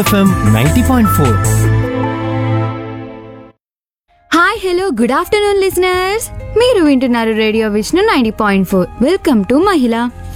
FM ninety point four hi hello good afternoon listeners మీరు వింటున్నారు radio Vishnu ninety point four welcome to మహిళ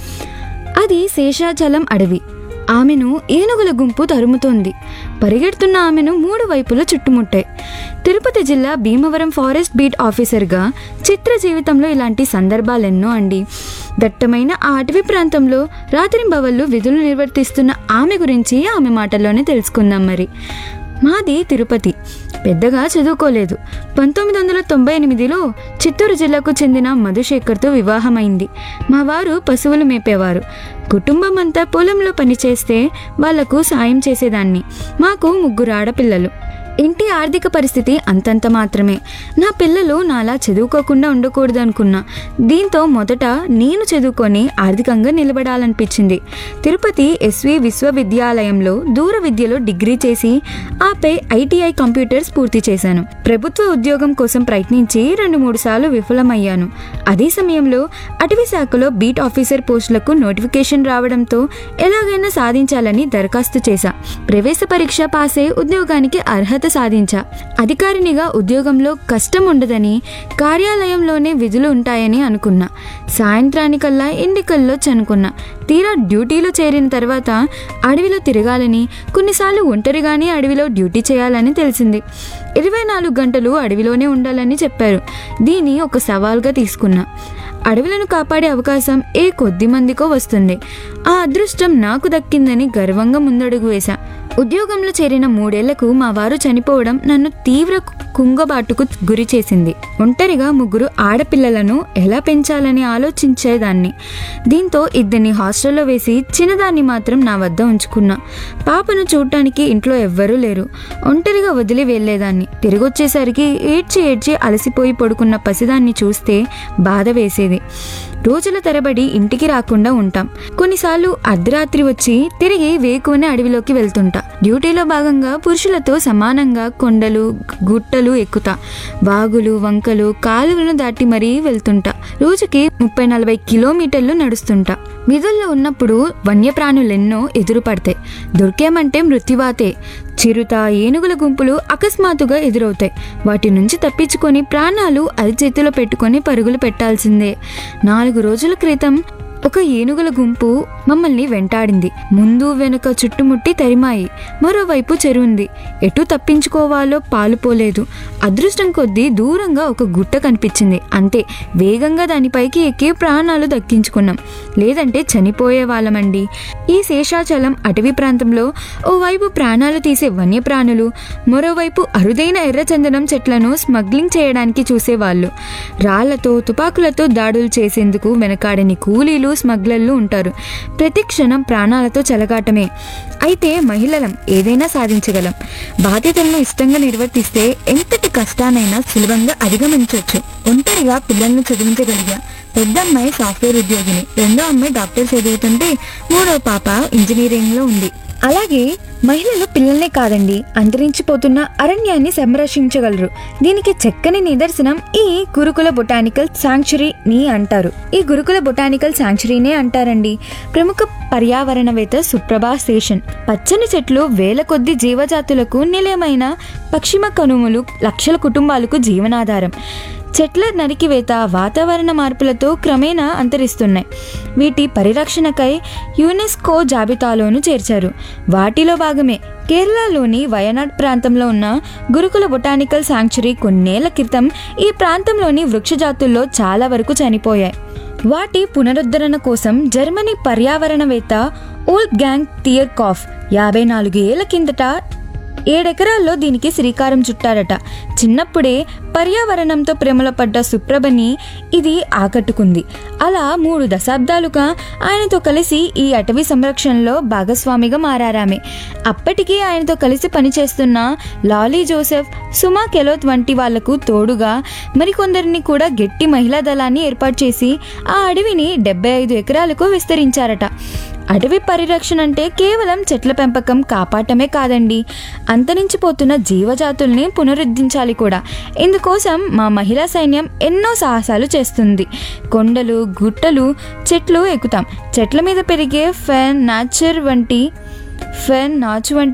అది శేషాచలం అడవి ఆమెను ఏనుగుల గుంపు తరుముతోంది పరిగెడుతున్న ఆమెను మూడు వైపులా చుట్టుముట్టాయి తిరుపతి జిల్లా భీమవరం ఫారెస్ట్ బీట్ ఆఫీసర్గా చిత్ర జీవితంలో ఇలాంటి సందర్భాలెన్నో అండి దట్టమైన ఆ అటవీ ప్రాంతంలో రాత్రింబవళ్ళు విధులు నిర్వర్తిస్తున్న ఆమె గురించి ఆమె మాటల్లోనే తెలుసుకుందాం మరి మాది తిరుపతి పెద్దగా చదువుకోలేదు పంతొమ్మిది వందల తొంభై ఎనిమిదిలో చిత్తూరు జిల్లాకు చెందిన మధుశేఖర్తో వివాహమైంది మా వారు పశువులు మేపేవారు కుటుంబం అంతా పొలంలో పనిచేస్తే వాళ్లకు సాయం చేసేదాన్ని మాకు ముగ్గురు ఆడపిల్లలు ఇంటి ఆర్థిక పరిస్థితి అంతంత మాత్రమే నా పిల్లలు నాలా చదువుకోకుండా ఉండకూడదు అనుకున్నా దీంతో మొదట నేను చదువుకొని ఆర్థికంగా నిలబడాలనిపించింది తిరుపతి ఎస్వి విశ్వవిద్యాలయంలో దూర విద్యలో డిగ్రీ చేసి ఆపై ఐటీఐ కంప్యూటర్స్ పూర్తి చేశాను ప్రభుత్వ ఉద్యోగం కోసం ప్రయత్నించి రెండు మూడు సార్లు విఫలమయ్యాను అదే సమయంలో అటవీ శాఖలో బీట్ ఆఫీసర్ పోస్టులకు నోటిఫికేషన్ రావడంతో ఎలాగైనా సాధించాలని దరఖాస్తు చేశా ప్రవేశ పరీక్ష పాస్ అయి ఉద్యోగానికి అర్హత సాధించా అధికారినిగా ఉద్యోగంలో కష్టం ఉండదని కార్యాలయంలోనే విధులు ఉంటాయని అనుకున్నా సాయంత్రానికల్లా ఎన్నికల్లో చనుకున్నా తీరా డ్యూటీలో చేరిన తర్వాత అడవిలో తిరగాలని కొన్నిసార్లు ఒంటరిగానే అడవిలో డ్యూటీ చేయాలని తెలిసింది ఇరవై నాలుగు గంటలు అడవిలోనే ఉండాలని చెప్పారు దీన్ని ఒక సవాల్గా తీసుకున్నా అడవులను కాపాడే అవకాశం ఏ కొద్ది మందికో వస్తుంది ఆ అదృష్టం నాకు దక్కిందని గర్వంగా ముందడుగు వేశా ఉద్యోగంలో చేరిన మూడేళ్లకు మా వారు చనిపోవడం నన్ను తీవ్ర కుంగబాటుకు గురి చేసింది ఒంటరిగా ముగ్గురు ఆడపిల్లలను ఎలా పెంచాలని ఆలోచించేదాన్ని దీంతో ఇద్దరిని హాస్టల్లో వేసి చిన్నదాన్ని మాత్రం నా వద్ద ఉంచుకున్నా పాపను చూడటానికి ఇంట్లో ఎవ్వరూ లేరు ఒంటరిగా వదిలి వెళ్లేదాన్ని తిరిగొచ్చేసరికి ఏడ్చి ఏడ్చి అలసిపోయి పడుకున్న పసిదాన్ని చూస్తే బాధ వేసేది రోజుల తరబడి ఇంటికి రాకుండా ఉంటాం కొన్నిసార్లు అర్ధరాత్రి వచ్చి తిరిగి వేకువనే అడవిలోకి వెళ్తుంటా డ్యూటీలో భాగంగా పురుషులతో సమానంగా కొండలు గుట్టలు ఎక్కుతా వాగులు వంకలు కాలువలను దాటి మరీ వెళ్తుంటా రోజుకి ముప్పై నలభై కిలోమీటర్లు నడుస్తుంటా విధుల్లో ఉన్నప్పుడు వన్యప్రాణులెన్నో ఎదురుపడతాయి దొరికేమంటే మృత్యువాతే చిరుత ఏనుగుల గుంపులు అకస్మాత్తుగా ఎదురవుతాయి వాటి నుంచి తప్పించుకొని ప్రాణాలు అరిచేతిలో పెట్టుకొని పరుగులు పెట్టాల్సిందే నాలుగు రోజుల క్రితం ఒక ఏనుగుల గుంపు మమ్మల్ని వెంటాడింది ముందు వెనుక చుట్టుముట్టి తరిమాయి మరోవైపు చెరువుంది ఎటు తప్పించుకోవాలో పాలుపోలేదు అదృష్టం కొద్దీ దూరంగా ఒక గుట్ట కనిపించింది అంతే వేగంగా దానిపైకి ఎక్కి ప్రాణాలు దక్కించుకున్నాం లేదంటే చనిపోయే వాళ్ళమండి ఈ శేషాచలం అటవీ ప్రాంతంలో ఓవైపు ప్రాణాలు తీసే వన్యప్రాణులు మరోవైపు అరుదైన ఎర్రచందనం చెట్లను స్మగ్లింగ్ చేయడానికి చూసేవాళ్ళు రాళ్లతో తుపాకులతో దాడులు చేసేందుకు వెనకాడని కూలీలు స్మగ్లర్లు ఉంటారు ప్రతి క్షణం ప్రాణాలతో చెలగాటమే అయితే మహిళలం ఏదైనా సాధించగలం బాధ్యతలను ఇష్టంగా నిర్వర్తిస్తే ఎంతటి కష్టానైనా సులభంగా అధిగమించవచ్చు ఒంటరిగా పిల్లల్ని చదివించగలిగా పెద్ద అమ్మాయి సాఫ్ట్వేర్ ఉద్యోగిని రెండో అమ్మాయి డాక్టర్ చదువుతుంటే మూడో పాప ఇంజనీరింగ్ లో ఉంది అలాగే మహిళలు పిల్లల్నే కాదండి అంతరించిపోతున్న అరణ్యాన్ని సంరక్షించగలరు దీనికి చక్కని నిదర్శనం ఈ గురుకుల బొటానికల్ శాంక్చురీని అంటారు ఈ గురుకుల బొటానికల్ శాంక్చురీనే అంటారండి ప్రముఖ పర్యావరణవేత్త సుప్రభా స్టేషన్ పచ్చని చెట్లు వేల కొద్ది జీవజాతులకు నిలయమైన పశ్చిమ కనుమలు లక్షల కుటుంబాలకు జీవనాధారం చెట్ల నరికివేత వాతావరణ మార్పులతో క్రమేణా అంతరిస్తున్నాయి వీటి పరిరక్షణకై యునెస్కో జాబితాలోను చేర్చారు వాటిలో భాగమే కేరళలోని వయనాడ్ ప్రాంతంలో ఉన్న గురుకుల బొటానికల్ శాంక్చురీ కొన్నేళ్ల క్రితం ఈ ప్రాంతంలోని వృక్షజాతుల్లో చాలా వరకు చనిపోయాయి వాటి పునరుద్ధరణ కోసం జర్మనీ పర్యావరణవేత్త ఓల్ గ్యాంగ్ థియర్కాఫ్ యాభై నాలుగు ఏళ్ల కిందట ఏడెకరాల్లో దీనికి శ్రీకారం చుట్టారట చిన్నప్పుడే పర్యావరణంతో ప్రేమలో పడ్డ సుప్రభని ఇది ఆకట్టుకుంది అలా మూడు దశాబ్దాలుగా ఆయనతో కలిసి ఈ అటవీ సంరక్షణలో భాగస్వామిగా మారారామె అప్పటికీ ఆయనతో కలిసి పనిచేస్తున్న లాలీ జోసెఫ్ సుమా కెలోత్ వంటి వాళ్లకు తోడుగా మరికొందరిని కూడా గట్టి మహిళా దళాన్ని ఏర్పాటు చేసి ఆ అడవిని డెబ్బై ఐదు ఎకరాలకు విస్తరించారట అటవీ పరిరక్షణ అంటే కేవలం చెట్ల పెంపకం కాపాడటమే కాదండి అంతరించిపోతున్న జీవజాతుల్ని పునరుద్ధరించాలి కూడా ఇందుకోసం మా మహిళా సైన్యం ఎన్నో సాహసాలు చేస్తుంది కొండలు గుట్టలు చెట్లు ఎక్కుతాం చెట్ల మీద పెరిగే ఫెన్ నాచర్ వంటి ఫెన్ నాచు వంటి